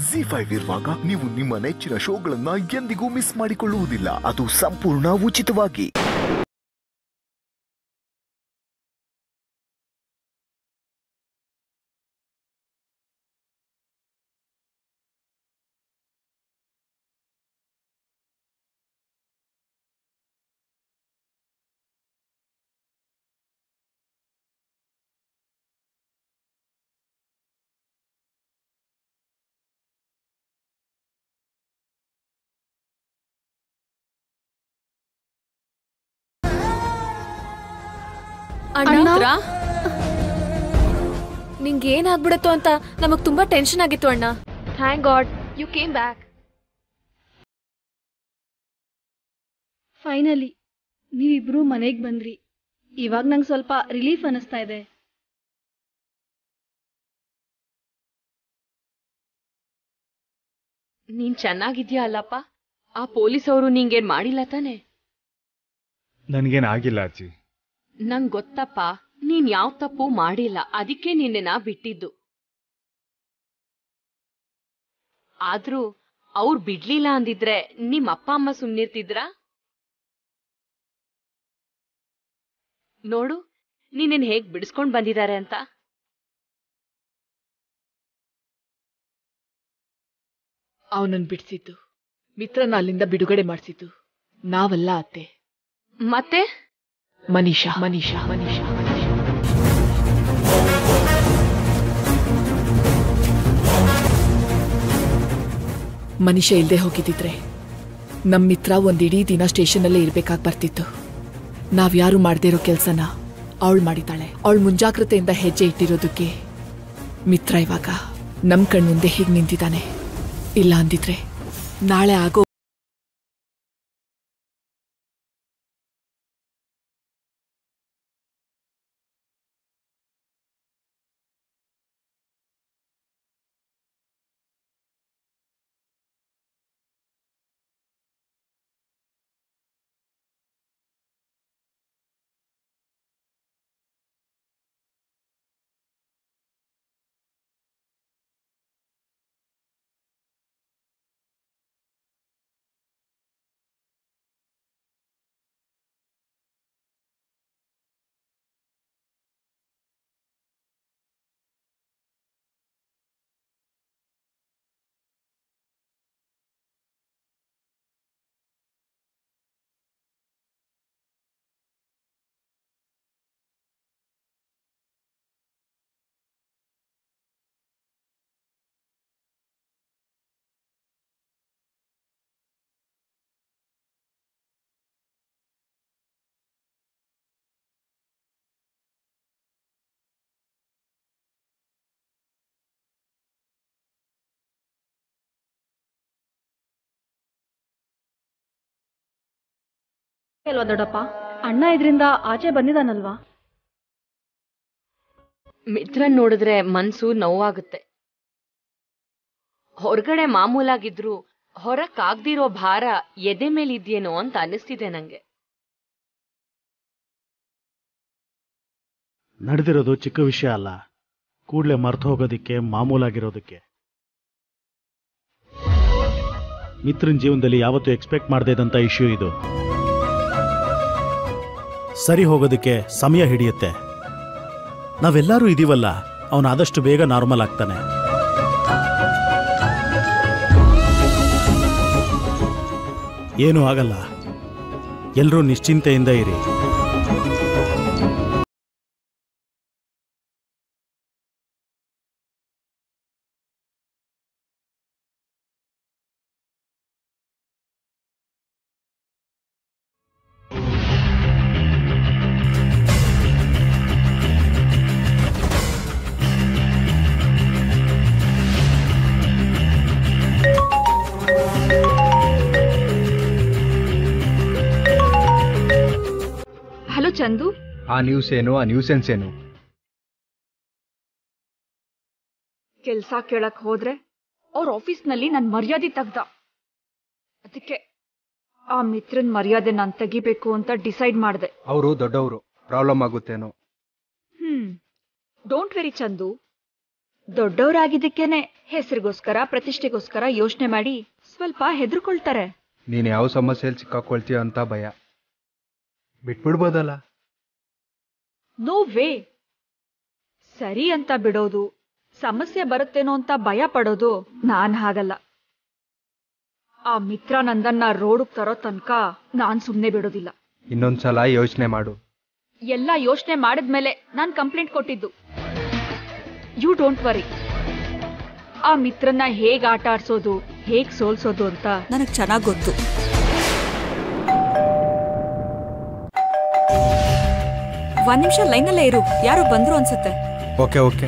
G five ಇರುವಾಗ ನೀವು ನಿಮ್ಮ ನೆಚ್ಚಿನ ಶೋಗಳನ್ನ ಎಂದಿಗೂ ಮಿಸ್ ಮಾಡಿಕೊಳ್ಳುವುದಿಲ್ಲ ಅದು ಸಂಪೂರ್ಣ ಉಚಿತವಾಗಿ ಅಣ್ಣ ನಿಂಗೆ ಏನಾಗ್ಬಿಡತ್ತೋ ಅಂತ ನಮಗ್ ತುಂಬಾ ಟೆನ್ಷನ್ ಆಗಿತ್ತು ಅಣ್ಣ thank God you came back finally ನೀವಿಬ್ರು ಮನೆಗೆ ಬಂದ್ರಿ ಇವಾಗ ನಂಗೆ ಸ್ವಲ್ಪ ರಿಲೀಫ್ ಅನಿಸ್ತಾ ಇದೆ ನೀನ್ ಚೆನ್ನಾಗಿದ್ಯಾ ಅಲ್ಲಪ್ಪ ಆ ಪೊಲೀಸ್ ಅವರು ನಿಂಗೇನ್ ಮಾಡಿಲ್ಲ ತಾನೆ ನನ್ಗೇನ್ ಆಗಿಲ್ಲ ಅಜ್ಜಿ ನಂಗ್ ಗೊತ್ತಪ್ಪ ನೀನ್ ಯಾವ ತಪ್ಪು ಮಾಡಿಲ್ಲ ಅದಕ್ಕೆ ನಿನ್ನೆನ ಬಿಟ್ಟಿದ್ದು ಆದ್ರೂ ಅವ್ರು ಬಿಡ್ಲಿಲ್ಲ ಅಂದಿದ್ರೆ ನಿಮ್ ಅಪ್ಪ ಅಮ್ಮ ಸುಮ್ನಿರ್ತಿದ್ರಾ ನೋಡು ನೀನೇನ್ ಹೇಗ್ ಬಿಡಿಸ್ಕೊಂಡ್ ಬಂದಿದ್ದಾರೆ ಅಂತ ಅವನನ್ನ ಬಿಡಿಸಿದ್ದು ಮಿತ್ರನ ಅಲ್ಲಿಂದ ಬಿಡುಗಡೆ ಮಾಡಿಸಿದ್ದು ನಾವಲ್ಲ ಅತ್ತೆ ಮತ್ತೆ ಮನೀಷಾ ಮನೀಷಾ ಮನೀಷಾ ಮನೀಷಾ ಮನೀಷಾ ಇಲ್ದೆ ಹೋಗಿದ್ದಿದ್ರೆ ನಮ್ ಮಿತ್ರ ಒಂದಿಡೀ ದಿನ ಸ್ಟೇಷನಲ್ಲೇ ಇರ್ಬೇಕಾಗ್ ಬರ್ತಿತ್ತು ನಾವ್ಯಾರು ಮಾಡದೇ ಇರೋ ಕೆಲ್ಸನ ಅವಳು ಮಾಡಿದ್ದಾಳೆ ಅವಳು ಮುಂಜಾಗ್ರತೆಯಿಂದ ಹೆಜ್ಜೆ ಇಟ್ಟಿರೋದಕ್ಕೆ ಮಿತ್ರ ಇವಾಗ ನಮ್ ಕಣ್ಮುಂದೆ ಹೀಗೆ ನಿಂತಿದ್ದಾನೆ ಇಲ್ಲ ಅಂದಿದ್ರೆ ನಾಳೆ ಆಗೋ ಅಲ್ವಾ ದೊಡ್ಡಪ್ಪ ಅಣ್ಣ ಇದರಿಂದ ಆಚೆ ಬಂದಿದ್ದಾನಲ್ವಾ ಮಿತ್ರನ್ ನೋಡಿದ್ರೆ ಮನ್ಸು ನೋವಾಗುತ್ತೆ ಹೊರಗಡೆ ಮಾಮೂಲಾಗಿದ್ರು ಹೊರಕ್ಕಾಗ್ದಿರೋ ಭಾರ ಎದೆ ಮೇಲಿದ್ಯೇನೋ ಅಂತ ಅನಿಸ್ತಿದೆ ನಂಗೆ ನಡೆದಿರೋದು ಚಿಕ್ಕ ವಿಷಯ ಅಲ್ಲ ಕೂಡಲೇ ಮರ್ತು ಹೋಗೋದಿಕ್ಕೆ ಮಾಮೂಲಾಗಿರೋದಕ್ಕೆ ಮಿತ್ರನ್ ಜೀವನದಲ್ಲಿ ಯಾವತ್ತೂ ಎಕ್ಸ್ಪೆಕ್ಟ್ ಮಾಡದೇ ಇದ್ದಂಥ ಇಶ್ಯೂ ಇದು ಸರಿ ಹೋಗೋದಕ್ಕೆ ಸಮಯ ಹಿಡಿಯುತ್ತೆ ನಾವೆಲ್ಲರೂ ಇದೀವಲ್ಲ ಅವನು ಆದಷ್ಟು ಬೇಗ ನಾರ್ಮಲ್ ಆಗ್ತಾನೆ ಏನೂ ಆಗಲ್ಲ ಎಲ್ಲರೂ ನಿಶ್ಚಿಂತೆಯಿಂದ ಇರಿ ಹಲೋ ಚಂದು ಆ ನ್ಯೂಸ್ ಏನು ಆ ನ್ಯೂಸೆನ್ಸ್ ಏನು ಕೆಲ್ಸ ಕೇಳಕ್ ಹೋದ್ರೆ ಅವ್ರ ಆಫೀಸ್ನಲ್ಲಿ ನನ್ ಮರ್ಯಾದೆ ತೆಗ್ದ ಅದಕ್ಕೆ ಆ ಮಿತ್ರನ್ ಮರ್ಯಾದೆ ನಾನ್ ತೆಗಿಬೇಕು ಅಂತ ಡಿಸೈಡ್ ಮಾಡಿದೆ ಅವರು ದೊಡ್ಡವರು ಪ್ರಾಬ್ಲಮ್ ಆಗುತ್ತೇನೋ ಹ್ಮ್ ಡೋಂಟ್ ವೆರಿ ಚಂದು ದೊಡ್ಡವರಾಗಿದ್ದಕ್ಕೇನೆ ಹೆಸರಿಗೋಸ್ಕರ ಪ್ರತಿಷ್ಠೆಗೋಸ್ಕರ ಯೋಚನೆ ಮಾಡಿ ಸ್ವಲ್ಪ ಹೆದರ್ಕೊಳ್ತಾರೆ ನೀನು ಯಾವ ಸಮಸ್ಯೆಯಲ್ಲಿ ಸಿಕ್ಕಾಕೊಳ್ತೀಯ ಅಂತ ಭಯ ಬಿಟ್ಬಿಡ್ಬೋದಲ್ಲ ನೋ ವೇ ಸರಿ ಅಂತ ಬಿಡೋದು ಸಮಸ್ಯೆ ಬರುತ್ತೇನೋ ಅಂತ ಭಯ ಪಡೋದು ನಾನ್ ಹಾಗಲ್ಲ ಆ ಮಿತ್ರ ನಂದನ್ನ ರೋಡ್ ತರೋ ತನಕ ನಾನ್ ಸುಮ್ನೆ ಬಿಡೋದಿಲ್ಲ ಇನ್ನೊಂದ್ಸಲ ಯೋಚನೆ ಮಾಡು ಎಲ್ಲ ಯೋಚನೆ ಮಾಡಿದ್ಮೇಲೆ ನಾನ್ ಕಂಪ್ಲೇಂಟ್ ಕೊಟ್ಟಿದ್ದು ಯು ಡೋಂಟ್ ವರಿ ಆ ಮಿತ್ರನ್ನ ಹೇಗ್ ಆಟ ಆಡ್ಸೋದು ಹೇಗ್ ಸೋಲ್ಸೋದು ಅಂತ ನನಗ್ ಚೆನ್ನಾಗ್ ಗೊತ್ತು ಒಂದ್ ನಿಮಿಷ ಲೈನಲ್ಲೇ ಇರು ಯಾರು ಬಂದ್ರು ಅನ್ಸುತ್ತೆ ಓಕೆ ಓಕೆ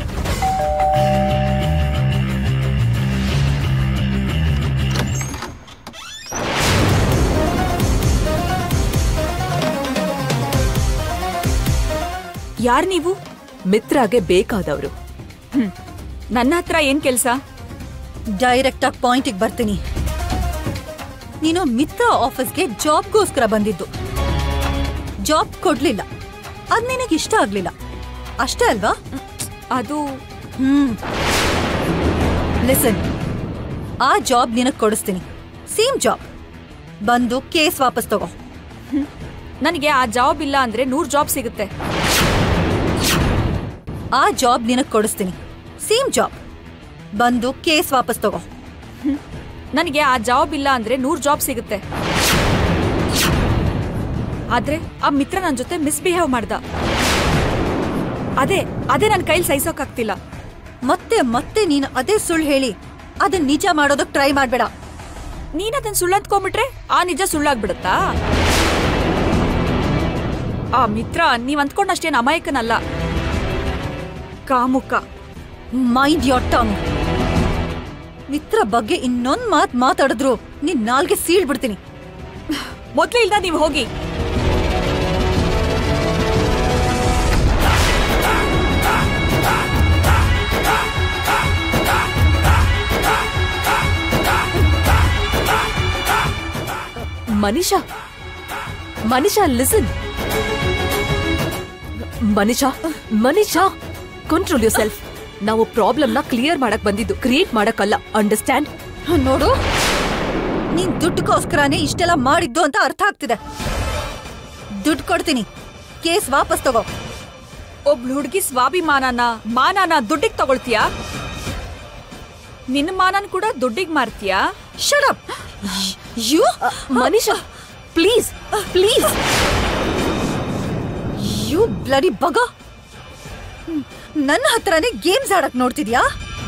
ಯಾರ್ ನೀವು ಮಿತ್ರಗೆ ಬೇಕಾದವರು ನನ್ನ ಹತ್ರ ಏನ್ ಕೆಲ್ಸ ಡೈರೆಕ್ಟ್ ಆಗಿ ಪಾಯಿಂಟಿಗೆ ಬರ್ತೀನಿ ನೀನು ಮಿತ್ರ ಆಫೀಸ್ಗೆ ಜಾಬ್ಗೋಸ್ಕರ ಬಂದಿದ್ದು ಜಾಬ್ ಕೊಡ್ಲಿಲ್ಲ ಅದ್ ನಿನಗೆ ಇಷ್ಟ ಆಗ್ಲಿಲ್ಲ ಅಷ್ಟೇ ಅಲ್ವಾ ಅದು ಹ್ಮ್ ಲಿಸನ್ ಆ ಜಾಬ್ ನಿನಗ್ ಕೊಡಿಸ್ತೀನಿ ಸೇಮ್ ಜಾಬ್ ಬಂದು ಕೇಸ್ ವಾಪಸ್ ತಗೋ ನನಗೆ ಆ ಜಾಬ್ ಇಲ್ಲ ಅಂದ್ರೆ ನೂರ್ ಜಾಬ್ ಸಿಗುತ್ತೆ ಆ ಜಾಬ್ ನಿನಗ್ ಕೊಡಿಸ್ತೀನಿ ಸೇಮ್ ಜಾಬ್ ಬಂದು ಕೇಸ್ ವಾಪಸ್ ತಗೋ ನನಗೆ ಆ ಜಾಬ್ ಇಲ್ಲ ಅಂದ್ರೆ ನೂರ್ ಜಾಬ್ ಸಿಗುತ್ತೆ ಆದ್ರೆ ಆ ಮಿತ್ರ ನನ್ ಜೊತೆ ಮಿಸ್ಬಿಹೇವ್ ಮಾಡ್ದ ಅದೇ ಅದೇ ನನ್ ಕೈಲಿ ಸಹಿಸೋಕಾಗ್ತಿಲ್ಲ ಮತ್ತೆ ಮತ್ತೆ ನೀನು ಅದೇ ಸುಳ್ಳು ಹೇಳಿ ಅದನ್ನ ನಿಜ ಮಾಡೋದಕ್ ಟ್ರೈ ಮಾಡ್ಬೇಡ ನೀನ್ ಅದನ್ನ ಸುಳ್ಳಂತ್ಕೊಂಡ್ಬಿಟ್ರೆ ಆ ನಿಜ ಸುಳ್ಳಾಗ್ಬಿಡುತ್ತಾ ಆ ಮಿತ್ರ ನೀವ್ ಅಂದ್ಕೊಂಡಷ್ಟೇನ್ ಅಮಾಯಕನಲ್ಲ ಕಾಮುಕ ಮೈಂಡ್ ಯೋರ್ ಟಂಗ್ ಮಿತ್ರ ಬಗ್ಗೆ ಇನ್ನೊಂದ್ ಮಾತ್ ಮಾತಾಡಿದ್ರು ನಿನ್ ನಾಲ್ಗೆ ಸೀಳ್ ಬಿಡ್ತೀನಿ ಮೊದ್ಲೇ ಇಲ್ದ ನೀವ್ ಹೋಗಿ Manisha Manisha listen Manisha Manisha control yourself ನಾವು ಪ್ರಾಬ್ಲಮ್ನ ಕ್ಲಿಯರ್ ಮಾಡಕ್ ಬಂದಿದ್ದು ಕ್ರಿಯೇಟ್ ಮಾಡಕ್ಕಲ್ಲ ಅಂಡರ್ಸ್ಟ್ಯಾಂಡ್ ನೋಡು ನೀನ್ ದುಡ್ಡುಗೋಸ್ಕರನೇ ಇಷ್ಟೆಲ್ಲ ಮಾಡಿದ್ದು ಅಂತ ಅರ್ಥ ಆಗ್ತಿದೆ ದುಡ್ಡು ಕೊಡ್ತೀನಿ ಕೇಸ್ ವಾಪಸ್ ತಗೋ ಒಬ್ಳು ಹುಡುಗಿ ಸ್ವಾಭಿಮಾನನ ಮಾನನ ದುಡ್ಡಿಗ್ ತಗೊಳ್ತೀಯಾ ನಿನ್ನ ಮಾನನ್ ಕೂಡ ದುಡ್ಡಿಗ್ ಮಾರ್ತೀಯಾ shut up you Manisha please please you bloody ಬಗ ನನ್ನ ಹತ್ರನೇ ಗೇಮ್ಸ್ ಆಡಕ್ ನೋಡ್ತಿದ್ಯಾ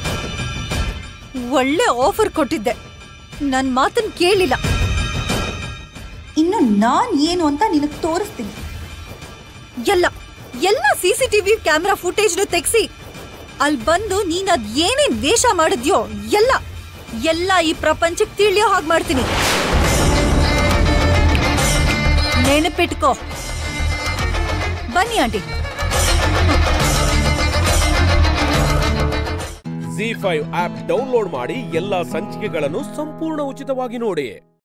ಒಳ್ಳೆ ಆಫರ್ ಕೊಟ್ಟಿದ್ದೆ ನನ್ ಮಾತನ್ ಕೇಳಿಲ್ಲ ಇನ್ನು ನಾನ್ ಏನು ಅಂತ ನಿನಗ್ ತೋರಿಸ್ತೀನಿ ಎಲ್ಲ ಎಲ್ಲ ಸಿ ಸಿ ಟಿವಿ ಕ್ಯಾಮ್ರಾ ಫುಟೇಜ್ನು ತೆಗ್ಸಿ ಅಲ್ಲಿ ಬಂದು ನೀನ್ ಅದ್ ಏನೇನ್ ವೇಷ ಮಾಡಿದ್ಯೋ ಎಲ್ಲ ಎಲ್ಲ ಈ ಪ್ರಪಂಚಕ್ಕೆ ತಿಳಿಯೋ ಹಾಗೆ ಮಾಡ್ತೀನಿ ನೆನಪಿಟ್ಕೋ ಬನ್ನಿ aunty Zee five app download ಮಾಡಿ ಎಲ್ಲಾ ಸಂಚಿಕೆಗಳನ್ನು ಸಂಪೂರ್ಣ ಉಚಿತವಾಗಿ ನೋಡಿ